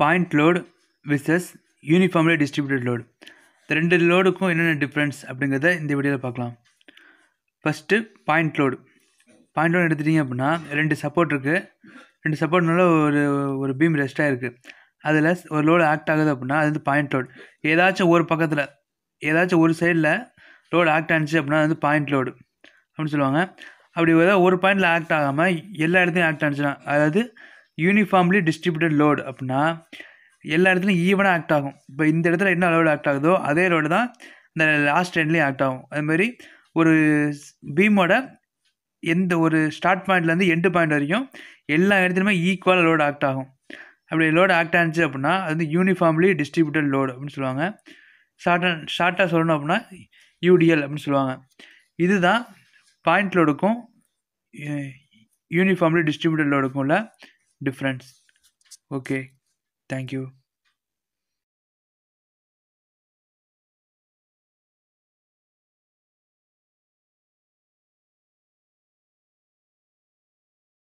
point load versus uniformly distributed load இந்த ரெண்டு லோடுக்கும் என்னென்ன டிஃப்ரென்ஸ் அப்படிங்கிறத இந்த வீடியோவில் பார்க்கலாம் first point load point load எடுத்துட்டிங்க அப்படின்னா ரெண்டு சப்போர்ட் இருக்குது ரெண்டு சப்போர்ட்னால ஒரு ஒரு பீம் ரெஸ்ட்டாக இருக்குது அதில் ஒரு லோடு ஆக்ட் ஆகுது அப்படின்னா அது வந்து பாயிண்ட் லோடு ஏதாச்சும் ஒரு பக்கத்தில் ஏதாச்சும் ஒரு சைடில் லோடு ஆக்ட் ஆனிச்சு அப்படின்னா அது வந்து பாயிண்ட் லோடு அப்படின்னு சொல்லுவாங்க அப்படி ஏதாவது ஒரு பாயிண்டில் ஆக்ட் ஆகாமல் எல்லா இடத்துலையும் ஆக்ட் ஆனிச்சுன்னா அதாவது யூனிஃபார்ம்லி டிஸ்ட்ரிபியூட்டட் லோடு அப்படின்னா எல்லா இடத்துலையும் ஈவனாக ஆக்ட் ஆகும் இப்போ இந்த இடத்துல என்ன லோடு ஆக்ட் ஆகுதோ அதே லோடு தான் இந்த லாஸ்ட் எண்ட்லேயும் ஆக்ட் ஆகும் அதுமாதிரி ஒரு பீமோட எந்த ஒரு ஸ்டார்ட் பாயிண்ட்லேருந்து எண்டு பாயிண்ட் வரைக்கும் எல்லா இடத்துலையுமே ஈக்குவலாக லோடு ஆக்ட் ஆகும் அப்படி லோடு ஆக்ட் ஆனிச்சு அப்படின்னா அது வந்து யூனிஃபார்ம்லி டிஸ்ட்ரிபியூட்டட் லோடு அப்படின்னு சொல்லுவாங்க ஷார்ட்டாக ஷார்ட்டாக சொல்லணும் அப்படின்னா யூடிஎல் அப்படின்னு சொல்லுவாங்க இதுதான் பாயிண்ட் லோடுக்கும் யூனிஃபார்ம்லி டிஸ்ட்ரிபியூட்டட் லோடுக்கும் உள்ள டிஃப்ரென்ஸ் ஓகே தேங்க்யூ